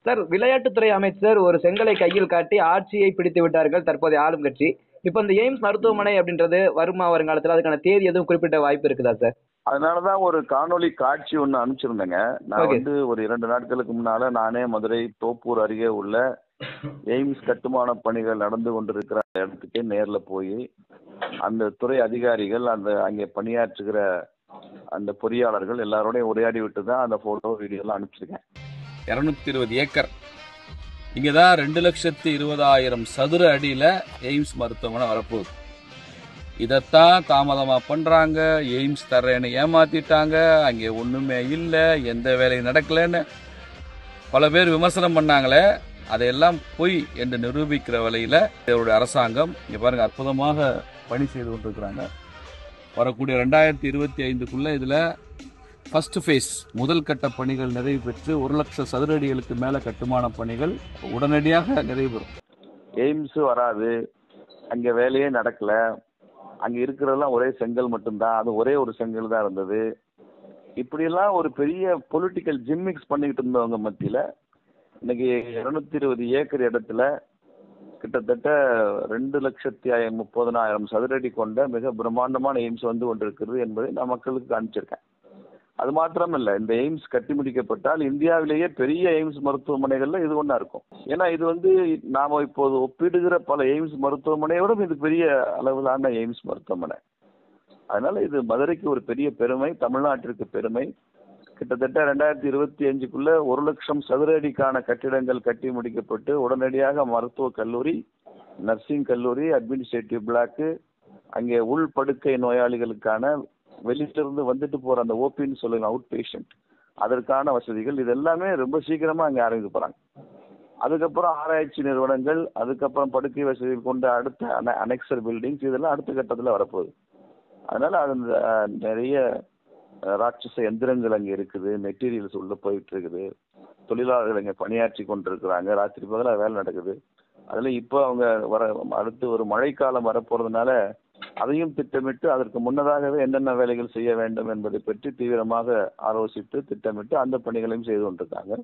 Sir விளையாட்டுத்துறை அமைச்சர் ஒரு செங்கலை கையில் காட்டி ஆட்சியை பிடித்து விட்டார்கள் தற்போதைய ஆளும் கட்சி இப்போ இந்த எய்ம்ஸ் மருத்துவமனை அப்படின்றது வருமா வருங்காலத்தில் அதுக்கான தேதி எதுவும் குறிப்பிட்ட வாய்ப்பு இருக்குதா சார் அதனாலதான் ஒரு காணொளி காட்சி ஒன்று அனுப்பிச்சிருந்தேங்க நான் Okay. வந்து ஒரு இரண்டு நாட்களுக்கு முன்னால நானே மதுரை தோப்பூர் அருகே உள்ள எய்ம்ஸ் கட்டுமான பணிகள் நடந்து கொண்டிருக்கிற இடத்துக்கே நேர்ல போய் அந்த துறை அதிகாரிகள் அந்த அங்கே பணியாற்றுகிற அந்த பொறியாளர்கள் எல்லாரோடையும் உரையாடி விட்டு தான் அந்த போட்டோ வீடியோ எல்லாம் அனுப்பிச்சிருக்கேன் இரநூத்தி இருபது ஏக்கர் இங்கே தான் ரெண்டு லட்சத்தி இருபதாயிரம் சதுர அடியில் எய்ம்ஸ் மருத்துவமனை வரப்போகுது இதைத்தான் தாமதமாக பண்ணுறாங்க எய்ம்ஸ் தர்றேன்னு ஏமாத்திட்டாங்க அங்கே ஒன்றுமே இல்லை எந்த வேலையும் நடக்கலைன்னு பல பேர் விமர்சனம் பண்ணாங்களே அதையெல்லாம் பொய் என்று நிரூபிக்கிற வழியில் இவருடைய அரசாங்கம் இங்கே பாருங்க அற்புதமாக பணி செய்து கொண்டிருக்கிறாங்க வரக்கூடிய ரெண்டாயிரத்தி இருபத்தி ஐந்துக்குள்ளே இதில் ஃபர்ஸ்ட் ஃபேஸ் முதல் கட்ட பணிகள் நிறைவு பெற்று ஒரு லட்சம் சதுர அடிகளுக்கு மேலே கட்டுமான பணிகள் உடனடியாக நிறைவு பெறும் எய்ம்ஸ் வராது அங்க வேலையே நடக்கல அங்க இருக்கிறதெல்லாம் ஒரே செங்கல் மட்டும்தான் அது ஒரே ஒரு செங்கல் தான் இருந்தது இப்படியெல்லாம் ஒரு பெரிய பொலிட்டிக்கல் ஜிம்மிக்ஸ் பண்ணிக்கிட்டு இருந்தவங்க மத்தியில இன்னைக்கு இருநூத்தி இருபது ஏக்கர் இடத்துல கிட்டத்தட்ட ரெண்டு லட்சத்தி ஐ- முப்பதனாயிரம் சதுரடி கொண்ட மிக பிரம்மாண்டமான எய்ம்ஸ் வந்து கொண்டிருக்கிறது என்பதை நான் மக்களுக்கு காமிச்சிருக்கேன் அது மாத்திரம் இல்ல இந்த எய்ம்ஸ் கட்டி முடிக்கப்பட்டால் இந்தியாவிலேயே பெரிய எய்ம்ஸ் மருத்துவமனைகள்ல இது ஒன்றா இருக்கும் ஏன்னா இது வந்து நாம இப்போது ஒப்பிடுகிற பல எய்ம்ஸ் மருத்துவமனையோட இது பெரிய அளவிலான எய்ம்ஸ் மருத்துவமனை அதனால இது மதுரைக்கு ஒரு பெரிய பெருமை தமிழ்நாட்டிற்கு பெருமை கிட்டத்தட்ட ரெண்டாயிரத்தி இருபத்தி அஞ்சுக்குள்ள ஒரு லட்சம் சதுர அடிக்கான கட்டிடங்கள் கட்டி முடிக்கப்பட்டு உடனடியாக மருத்துவக் கல்லூரி நர்சிங் கல்லூரி அட்மினிஸ்ட்ரேட்டிவ் பிளாக்கு அங்கே உள் படுக்கை நோயாளிகளுக்கான வெளியிலிருந்து வந்துட்டு போற அந்த ஓபின்னு சொல்லுங்க அவுட் பேஷண்ட் அதற்கான வசதிகள் இது எல்லாமே ரொம்ப சீக்கிரமா அங்கே ஆரம்பிக்க போறாங்க அதுக்கப்புறம் ஆராய்ச்சி நிறுவனங்கள் அதுக்கப்புறம் படுக்கை வசதிகள் கொண்ட அடுத்த அனெக்சர் பில்டிங்ஸ் இதெல்லாம் அடுத்த கட்டத்தில் வரப்போகுது அதனால அது அந்த, அஹ், நிறைய அஹ், ராட்சச எந்திரங்கள் அங்கே இருக்குது மெட்டீரியல்ஸ் உள்ள போயிட்டு இருக்குது தொழிலாளர்கள் அங்கே பணியாற்றி கொண்டிருக்கிறாங்க ராத்திரி பகலாக வேலை நடக்குது அதுல இப்போ அவங்க வர அடுத்து ஒரு மழைக்காலம் வரப்போறதுனால அதையும் திட்டமிட்டு அதற்கு முன்னதாகவே என்னென்ன வேலைகள் செய்ய வேண்டும் என்பதை பற்றி தீவிரமாக ஆலோசித்து திட்டமிட்டு அந்த பணிகளையும் செய்து கொண்டிருக்காங்க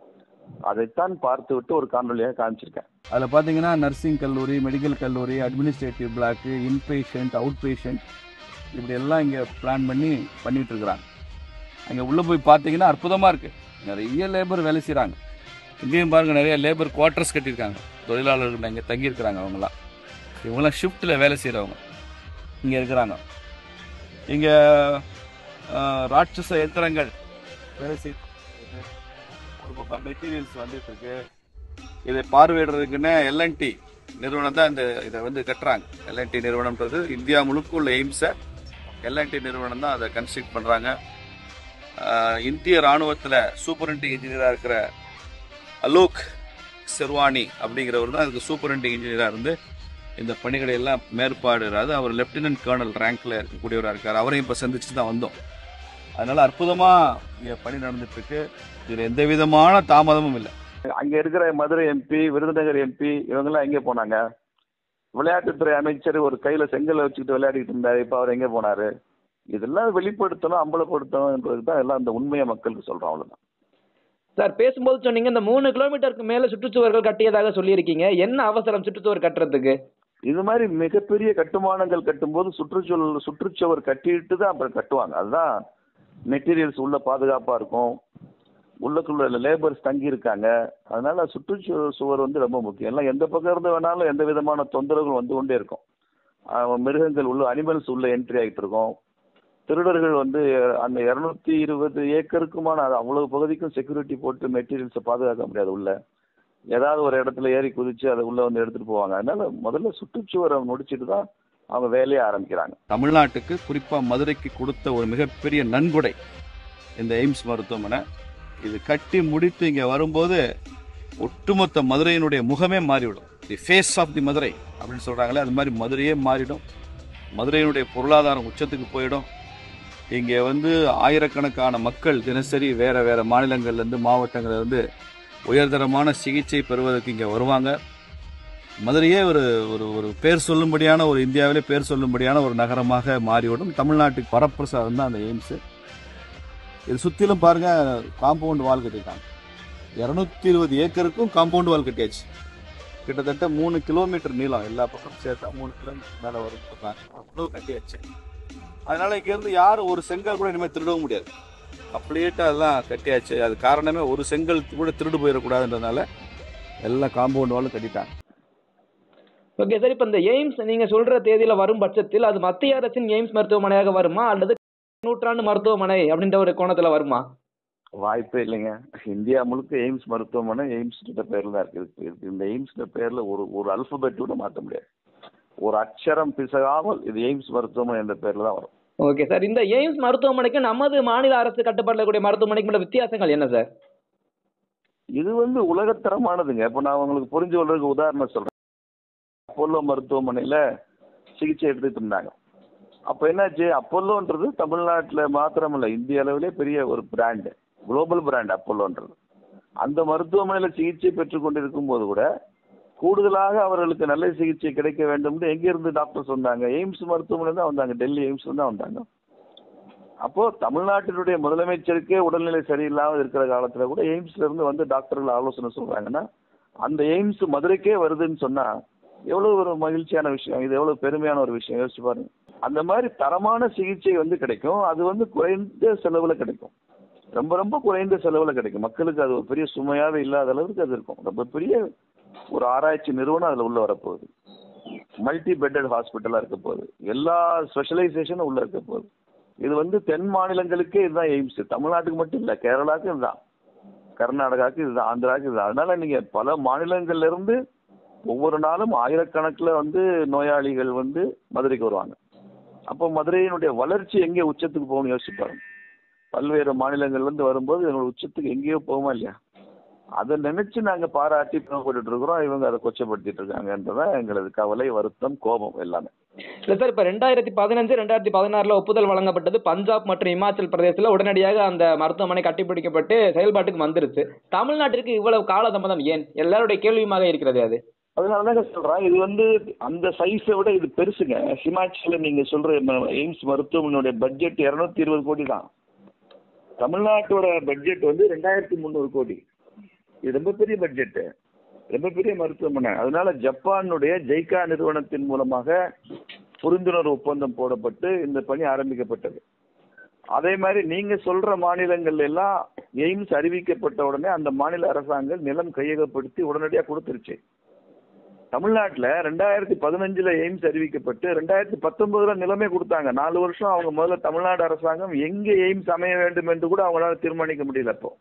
அதைத்தான் பார்த்துவிட்டு ஒரு காணொலியாக காமிச்சிருக்கேன் அதில் பார்த்தீங்கன்னா நர்சிங் கல்லூரி மெடிக்கல் கல்லூரி administrative block inpatient out patient இப்படி எல்லாம் இங்கே பிளான் பண்ணி பண்ணிட்டு இருக்கிறாங்க அங்கே உள்ளே போய் பார்த்தீங்கன்னா அற்புதமாக இருக்குது நிறைய லேபர் வேலை செய்கிறாங்க இங்கேயும் பாருங்கள் நிறைய லேபர் குவார்ட்டர்ஸ் கட்டியிருக்காங்க தொழிலாளர்கள் இங்கே தங்கியிருக்கிறாங்க அவங்களாம் இவங்களாம் ஷிஃப்ட்டில் வேலை செய்கிறவங்க இங்கே இருக்கிறாங்க இங்கே ராட்சச எந்திரங்கள் வேலை செய் ஒரு பக்கம் மெட்டீரியல்ஸ் வந்துட்டு இருக்கு இதை பார்வையிடுறதுக்குன்னு எல்என்டி நிறுவனம் தான் இந்த இதை வந்து கட்டுறாங்க எல்என்டி நிறுவனம்ன்றது இந்தியா முழுக்க உள்ள எய்ம்ஸை எல்என்டி நிறுவனம் தான் அதை கன்ஸ்ட்ரக்ட் பண்ணுறாங்க இந்திய ராணுவத்தில் சூப்பரண்டிங் இன்ஜினியராக இருக்கிற அலோக் செர்வானி அப்படிங்கிறவர் தான் அதுக்கு சூப்பரண்டிங் இன்ஜினியராக இருந்து இந்த பணிகளை எல்லாம் மேற்பாடுறாரு அவர் லெப்டினன்ட் கர்னல் ரேங்க்ல இருக்கக்கூடியவராக இருக்கார் அவரையும் இப்போ சந்திச்சு தான் வந்தோம் அதனால அற்புதமாக இங்கே பணி நடந்துட்டு இருக்கு இதில் எந்த விதமான தாமதமும் இல்லை அங்க இருக்கிற மதுரை எம்பி விருதுநகர் எம்பி இவங்கெல்லாம் எங்கே போனாங்க விளையாட்டுத்துறை அமைச்சர் ஒரு கையில செங்கலை வச்சுக்கிட்டு விளையாடிட்டு இருந்தாரு இப்ப அவர் எங்கே போனாரு இதெல்லாம் வெளிப்படுத்தணும் அம்பலப்படுத்தணும் என்பதுக்கு தான் எல்லாம் அந்த உண்மையை மக்களுக்கு சொல்றோம் அவ்வளவுதான் சார் பேசும்போது சொன்னீங்க இந்த மூணு கிலோமீட்டருக்கு மேல சுற்றுச்சுவர்கள் கட்டியதாக சொல்லியிருக்கீங்க என்ன அவசரம் சுற்றுச்சுவர் கட்டுறதுக்கு இது மாதிரி மிகப்பெரிய கட்டுமானங்கள் கட்டும்போது சுற்றுச்சூழல் சுற்றுச்சுவர் கட்டிட்டு தான் அப்புறம் கட்டுவாங்க அதுதான் மெட்டீரியல்ஸ் உள்ள பாதுகாப்பா இருக்கும் உள்ளுக்குள்ள லேபர்ஸ் தங்கி இருக்காங்க அதனால சுற்றுச்சூழல் சுவர் வந்து ரொம்ப முக்கியம் எல்லாம் எந்த பக்கம் இருந்து வேணாலும் எந்த விதமான தொந்தரவுகள் வந்து கொண்டே இருக்கும் ஆஹ் மிருகங்கள் உள்ள அனிமல்ஸ் உள்ள என்ட்ரி ஆகிட்டு இருக்கும் திருடர்கள் வந்து அந்த இருநூத்தி இருபது ஏக்கருக்குமான அது அவ்வளவு பகுதிக்கும் செக்யூரிட்டி போட்டு மெட்டீரியல்ஸை பாதுகாக்க முடியாது உள்ள ஏதாவது ஒரு இடத்துல ஏறி குதிச்சு அதை உள்ள வந்து எடுத்துட்டு போவாங்க அதனால முதல்ல சுற்றுச்சுவரை முடிச்சிட்டு தான் அவங்க வேலையை ஆரம்பிக்கிறாங்க தமிழ்நாட்டுக்கு குறிப்பாக மதுரைக்கு கொடுத்த ஒரு மிகப்பெரிய நன்கொடை இந்த எய்ம்ஸ் மருத்துவமனை இது கட்டி முடித்து இங்கே வரும்போது ஒட்டுமொத்த மதுரையினுடைய முகமே மாறிவிடும் the face of the Madurai அப்படின்னு சொல்கிறாங்களே அது மாதிரி மதுரையே மாறிடும் மதுரையினுடைய பொருளாதாரம் உச்சத்துக்கு போயிடும் இங்கே வந்து ஆயிரக்கணக்கான மக்கள் தினசரி வேற வேற மாநிலங்கள்லேருந்து மாவட்டங்கள்லேருந்து உயர்தரமான சிகிச்சை பெறுவதற்கு இங்கே வருவாங்க மதுரையே ஒரு ஒரு ஒரு பேர் சொல்லும்படியான ஒரு இந்தியாவிலே பேர் சொல்லும்படியான ஒரு நகரமாக மாறிவிடும் தமிழ்நாட்டுக்கு வரப்பிரசாதம் தான் அந்த எய்ம்ஸு இது சுற்றிலும் பாருங்க காம்பவுண்ட் வால் கட்டியிருக்காங்க இரநூத்தி இருபது ஏக்கருக்கும் காம்பவுண்ட் வால் கட்டியாச்சு கிட்டத்தட்ட மூணு கிலோமீட்டர் நீளம் எல்லா பக்கம் சேர்த்தா மூணு கிலோமீட்டர் மேலே வரும் சொல்றாங்க அவ்வளோ கட்டியாச்சு அதனால இங்கேருந்து யாரும் ஒரு செங்கல் கூட இனிமேல் திருடவும் முடியாது கம்ப்ளீட்டாக அதெல்லாம் கட்டியாச்சு அது காரணமே ஒரு செங்கல் கூட திருடு போயிடக்கூடாதுன்றதுனால எல்லாம் காம்பவுண்ட் வாலும் கட்டிட்டாங்க ஓகே சார் இப்போ இந்த எய்ம்ஸ் நீங்க சொல்ற தேதியில வரும் பட்சத்தில் அது மத்திய அரசின் எய்ம்ஸ் மருத்துவமனையாக வருமா அல்லது நூற்றாண்டு மருத்துவமனை அப்படின்ற ஒரு கோணத்துல வருமா வாய்ப்பே இல்லைங்க இந்தியா முழுக்க எய்ம்ஸ் மருத்துவமனை எய்ம்ஸ் பேர்ல தான் இருக்கு இருக்கு. இந்த எய்ம்ஸ் பேர்ல ஒரு ஒரு அல்பபெட் கூட மாற்ற முடியாது ஒரு அக்ஷரம் பிசகாமல் இது எய்ம்ஸ் மருத்துவமனை என்ற பேர்ல தான் வரும் ஓகே சார் இந்த எய்ம்ஸ் மருத்துவமனைக்கு நமது மாநில அரசு கட்டுப்பாட்டில் கூடிய மருத்துவமனைக்கு உள்ள வித்தியாசங்கள் என்ன சார் இது வந்து உலகத்தரமானதுங்க இப்போ நான் உங்களுக்கு புரிஞ்சு கொள்றதுக்கு உதாரணம் சொல்றேன் அப்போலோ மருத்துவமனையில சிகிச்சை எடுத்துட்டு இருந்தாங்க அப்போ என்னாச்சு அப்போலோன்றது தமிழ்நாட்டில் மாத்திரமில்ல இந்திய அளவிலே பெரிய ஒரு பிராண்டு குளோபல் பிராண்ட் அப்போலோன்றது அந்த மருத்துவமனையில் சிகிச்சை பெற்றுக் கொண்டிருக்கும் போது கூட கூடுதலாக அவர்களுக்கு நல்ல சிகிச்சை கிடைக்க வேண்டும் எங்க இருந்து டாக்டர்ஸ் வந்தாங்க எய்ம்ஸ் மருத்துவமனை தான் வந்தாங்க டெல்லி எய்ம்ஸ் தான் வந்தாங்க அப்போ தமிழ்நாட்டினுடைய முதலமைச்சருக்கே உடல்நிலை சரியில்லாமல் இருக்கிற காலத்துல கூட எய்ம்ஸ்ல இருந்து வந்து டாக்டர்கள் ஆலோசனை சொல்றாங்கன்னா அந்த எய்ம்ஸ் மதுரைக்கே வருதுன்னு சொன்னா எவ்வளவு ஒரு மகிழ்ச்சியான விஷயம் இது எவ்வளவு பெருமையான ஒரு விஷயம் யோசிச்சு பாருங்க அந்த மாதிரி தரமான சிகிச்சை வந்து கிடைக்கும் அது வந்து குறைந்த செலவுல கிடைக்கும் ரொம்ப ரொம்ப குறைந்த செலவுல கிடைக்கும் மக்களுக்கு அது ஒரு பெரிய சுமையாவே இல்லாத அளவுக்கு அது இருக்கும் ரொம்ப பெரிய ஒரு ஆராய்ச்சி நிறுவனம் அதுல உள்ள வரப்போகுது மல்டி பெட்டட் ஹாஸ்பிட்டலா இருக்க போகுது எல்லா ஸ்பெஷலைசேஷனும் உள்ள இருக்க போகுது இது வந்து தென் மாநிலங்களுக்கே இதுதான் எய்ம்ஸ் தமிழ்நாட்டுக்கு மட்டும் இல்ல கேரளாவுக்கு இதுதான் கர்நாடகாவுக்கு இதுதான் ஆந்திராவுக்கு இதுதான் அதனால நீங்க பல மாநிலங்கள்ல இருந்து ஒவ்வொரு நாளும் ஆயிரக்கணக்கில் வந்து நோயாளிகள் வந்து மதுரைக்கு வருவாங்க அப்போ மதுரையினுடைய வளர்ச்சி எங்கே உச்சத்துக்கு போகணும்னு யோசிச்சு பாருங்க பல்வேறு மாநிலங்கள்ல இருந்து வரும்போது எங்களோட உச்சத்துக்கு எங்கேயோ போகுமா இல்லையா அதை நினைச்சு நாங்க பாராட்டி போட்டுட்டு இருக்கிறோம் இவங்க அதை கொச்சப்படுத்திட்டு இருக்காங்கன்றதான் எங்களது கவலை வருத்தம் கோபம் எல்லாமே இல்ல சார் இப்ப ரெண்டாயிரத்தி பதினஞ்சு ரெண்டாயிரத்தி பதினாறுல ஒப்புதல் வழங்கப்பட்டது பஞ்சாப் மற்றும் இமாச்சல் பிரதேசத்துல உடனடியாக அந்த மருத்துவமனை கட்டிப்பிடிக்கப்பட்டு செயல்பாட்டுக்கு வந்துருச்சு தமிழ்நாட்டிற்கு இவ்வளவு காலதாமதம் ஏன் எல்லாருடைய கேள்வியுமாக இருக்கிறது அது அதனாலதாங்க சொல்றேன் இது வந்து அந்த சைஸை விட இது பெருசுங்க ஹிமாச்சல நீங்க சொல்ற ம- எய்ம்ஸ் மருத்துவமனையுடைய பட்ஜெட் இருநூத்தி இருபது கோடி தான் தமிழ்நாட்டோட பட்ஜெட் வந்து ரெண்டாயிரத்தி முந்நூறு கோடி இது ரொம்ப பெரிய பட்ஜெட் ரொம்ப பெரிய மருத்துவமனை அதனால ஜப்பானுடைய ஜெய்கா நிறுவனத்தின் மூலமாக புரிந்துணர்வு ஒப்பந்தம் போடப்பட்டு இந்த பணி ஆரம்பிக்கப்பட்டது அதே மாதிரி நீங்க சொல்ற மாநிலங்கள்ல எல்லாம் எய்ம்ஸ் அறிவிக்கப்பட்ட உடனே அந்த மாநில அரசாங்கம் நிலம் கையகப்படுத்தி உடனடியாக கொடுத்துருச்சு தமிழ்நாட்டுல ரெண்டாயிரத்தி பதினஞ்சுல எய்ம்ஸ் அறிவிக்கப்பட்டு ரெண்டாயிரத்தி பத்தொன்பதுல நிலமே கொடுத்தாங்க நாலு வருஷம் அவங்க முதல்ல தமிழ்நாடு அரசாங்கம் எங்க எய்ம்ஸ் அமைய வேண்டும் என்று கூட அவங்களால தீர்மானிக்க முடியல அப்போ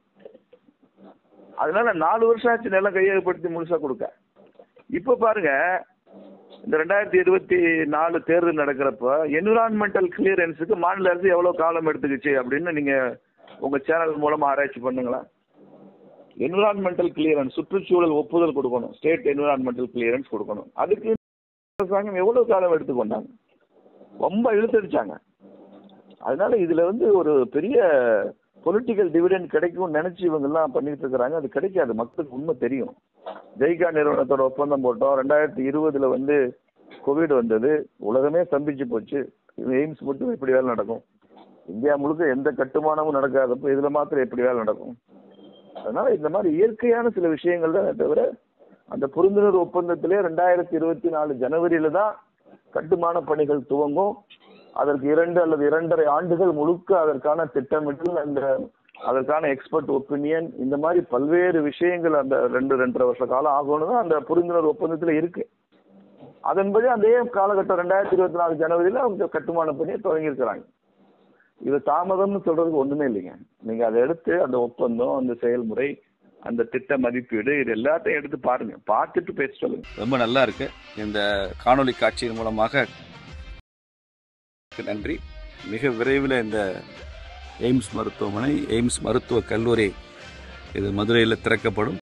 அதனால நாலு வருஷம் ஆச்சு நிலம் கையகப்படுத்தி முழுசா கொடுக்க இப்ப பாருங்க இந்த ரெண்டாயிரத்தி இருபத்தி நாலு தேர்தல் நடக்கிறப்ப என்விரான்மெண்டல் கிளியரன்ஸுக்கு மாநில அரசு எவ்வளவு காலம் எடுத்துக்கிச்சு அப்படின்னு நீங்க உங்க சேனல் மூலமா ஆராய்ச்சி பண்ணுங்களா என்விரான்மெண்டல் கிளியரன்ஸ் சுற்றுச்சூழல் ஒப்புதல் கொடுக்கணும் ஸ்டேட் என்விரான்மெண்டல் கிளியரன்ஸ் கொடுக்கணும் அதுக்கு அரசாங்கம் எவ்வளவு காலம் எடுத்துக்கொண்டாங்க ரொம்ப இழுத்தடிச்சாங்க அதனால இதுல வந்து ஒரு பெரிய பொலிட்டிக்கல் டிவிடெண்ட் கிடைக்கும்னு நினைச்சு இவங்க எல்லாம் பண்ணிட்டு இருக்கிறாங்க அது கிடைக்காது மக்களுக்கு உண்மை தெரியும் ஜெய்கா நிறுவனத்தோட ஒப்பந்தம் போட்டோம் ரெண்டாயிரத்தி இருபதுல வந்து கோவிட் வந்தது உலகமே ஸ்தம்பிச்சு போச்சு இது எய்ம்ஸ் மட்டும் எப்படி வேலை நடக்கும் இந்தியா முழுக்க எந்த கட்டுமானமும் நடக்காதப்போ இதுல மாத்திரம் எப்படி வேலை நடக்கும் அதனால இந்த மாதிரி இயற்கையான சில விஷயங்கள் தான் தவிர அந்த புரிந்துணர்வு ஒப்பந்தத்திலே ரெண்டாயிரத்தி இருபத்தி நாலு ஜனவரியில தான் கட்டுமான பணிகள் துவங்கும் அதற்கு இரண்டு அல்லது இரண்டரை ஆண்டுகள் முழுக்க அதற்கான திட்டமிடல் அந்த அதற்கான எக்ஸ்பர்ட் ஒப்பீனியன் இந்த மாதிரி பல்வேறு விஷயங்கள் அந்த ரெண்டு ரெண்டரை வருஷ காலம் ஆகணும் தான் அந்த புரிந்துணர்வு ஒப்பந்தத்தில் இருக்கு அதன்படி அதே காலகட்டம் ரெண்டாயிரத்தி இருபத்தி நாலு ஜனவரியில அவங்க கட்டுமான பணியை தொடங்கியிருக்கிறாங்க இது தாமதம்னு சொல்றதுக்கு ஒண்ணுமே இல்லைங்க நீங்க அதை எடுத்து அந்த ஒப்பந்தம் அந்த செயல்முறை அந்த திட்ட மதிப்பீடு இது எல்லாத்தையும் எடுத்து பாருங்க பார்த்துட்டு பேச சொல்லுங்க ரொம்ப நல்லா இருக்கு இந்த காணொளி காட்சியின் மூலமாக நன்றி மிக விரைவில் இந்த எய்ம்ஸ் மருத்துவமனை எய்ம்ஸ் மருத்துவக் கல்லூரி இது மதுரையில் திறக்கப்படும்